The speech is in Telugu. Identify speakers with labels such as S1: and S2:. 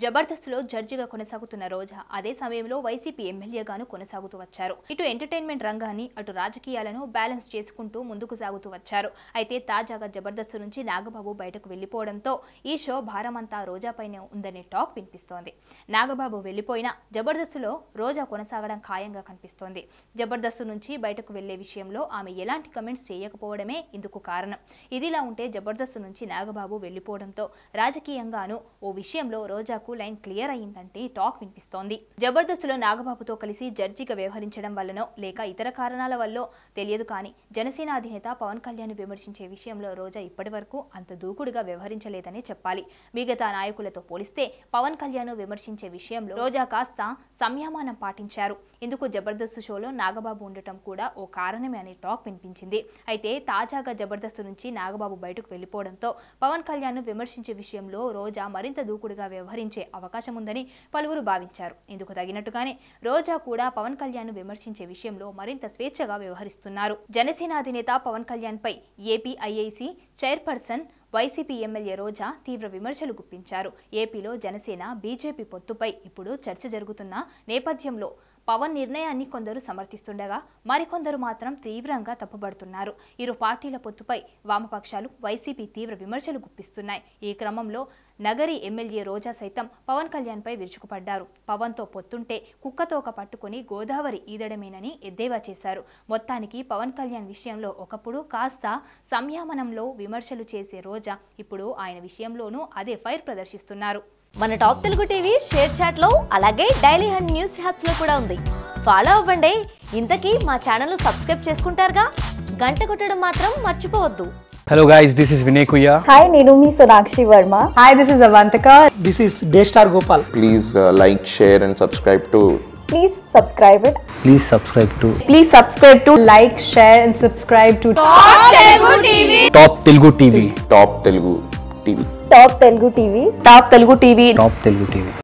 S1: జబర్దస్త్లో జడ్జిగా కొనసాగుతున్న రోజా అదే సమయంలో వైసీపీ ఎమ్మెల్యేగాను కొనసాగుతూ వచ్చారు ఇటు ఎంటర్టైన్మెంట్ రంగాన్ని అటు రాజకీయాలను బ్యాలెన్స్ చేసుకుంటూ ముందుకు సాగుతూ వచ్చారు అయితే తాజాగా జబర్దస్త్ నుంచి నాగబాబు బయటకు వెళ్లిపోవడంతో ఈ షో భారమంతా రోజాపైనే ఉందనే టాక్ వినిపిస్తోంది నాగబాబు వెళ్లిపోయినా జబర్దస్త్లో రోజా కొనసాగడం ఖాయంగా కనిపిస్తోంది జబర్దస్త్ నుంచి బయటకు వెళ్లే విషయంలో ఆమె ఎలాంటి కమెంట్స్ చేయకపోవడమే ఇందుకు కారణం ఇదిలా ఉంటే జబర్దస్త్ నుంచి నాగబాబు వెళ్లిపోవడంతో రాజకీయంగాను ఓ విషయంలో రోజాకు లైన్ క్లియర్ అయ్యిందంటే టాక్ వినిపిస్తోంది జబర్దస్త్లో నాగబాబుతో కలిసి జడ్జిగా వ్యవహరించడం వల్లనో లేక ఇతర కారణాల వల్లో తెలియదు కానీ జనసేన అధినేత పవన్ కళ్యాణ్ విమర్శించే విషయంలో రోజా ఇప్పటివరకు అంత దూకుడుగా వ్యవహరించలేదనే చెప్పాలి మిగతా నాయకులతో పోలిస్తే పవన్ కళ్యాణ్ విమర్శించే విషయంలో రోజా కాస్త సంయమానం పాటించారు ఇందుకు జబర్దస్త్ షోలో నాగబాబు ఉండటం కూడా ఓ కారణమే అనే టాక్ వినిపించింది అయితే తాజాగా జబర్దస్త్ నుంచి నాగబాబు బయటకు వెళ్లిపోవడంతో పవన్ కళ్యాణ్ విమర్శించే విషయంలో రోజా మరింత దూకుడుగా వ్యవహరించే అవకాశం ఉందని పలువురు భావించారు ఇందుకు తగినట్టుగానే రోజా కూడా పవన్ కళ్యాణ్ విమర్శించే విషయంలో మరింత స్వేచ్ఛగా వ్యవహరిస్తున్నారు జనసేన అధినేత పవన్ కళ్యాణ్ పై AP IIC chairperson YCP MLA Roja తీవ్ర విమర్శలు గుప్పించారు ఏపీలో జనసేన బీజేపీ పొత్తుపై ఇప్పుడు చర్చ జరుగుతున్న నేపథ్యంలో పవన్ నిర్ణయాన్ని కొందరు సమర్థిస్తుండగా మరికొందరు మాత్రం తీవ్రంగా తప్పుపడుతున్నారు ఇరు పార్టీల పొత్తుపై వామపక్షాలు వైసీపీ తీవ్ర విమర్శలు గుప్పిస్తున్నాయి ఈ క్రమంలో నగరి ఎమ్మెల్యే రోజా సైతం పవన్ కళ్యాణ్పై విరుచుకుపడ్డారు పవన్తో పొత్తుంటే కుక్కతోక పట్టుకుని గోదావరి ఈదడమేనని ఎద్దేవా చేశారు మొత్తానికి పవన్ కళ్యాణ్ విషయంలో ఒకప్పుడు కాస్త సంయామనంలో విమర్శలు చేసే రోజా ఇప్పుడు ఆయన విషయంలోనూ అదే ఫైర్ ప్రదర్శిస్తున్నారు
S2: మన top Telugu TV share chat లో అలాగే డైలీ హండ్ న్యూస్ హ్యాప్స్ లో కూడా ఉంది ఫాలో అవ్వండి ఇంతకీ మా ఛానల్ సబ్స్క్రైబ్ చేసుకుంటారుగా గంట కొట్టడం మాత్రం మర్చిపోవద్దు
S3: Hello guys, this is Vinay Kuya.
S4: Hi, నేను మీ Sonakshi Varma
S5: Hi, this is Avantika.
S6: This is Daystar Gopal.
S7: please uh, like, share, and subscribe to
S4: please subscribe it
S3: Please subscribe to
S5: Please subscribe to like, share, and subscribe to
S3: Top Telugu TV.
S7: Top Telugu TV.
S4: Top Telugu TV
S5: Top Telugu TV.
S3: Top Telugu TV.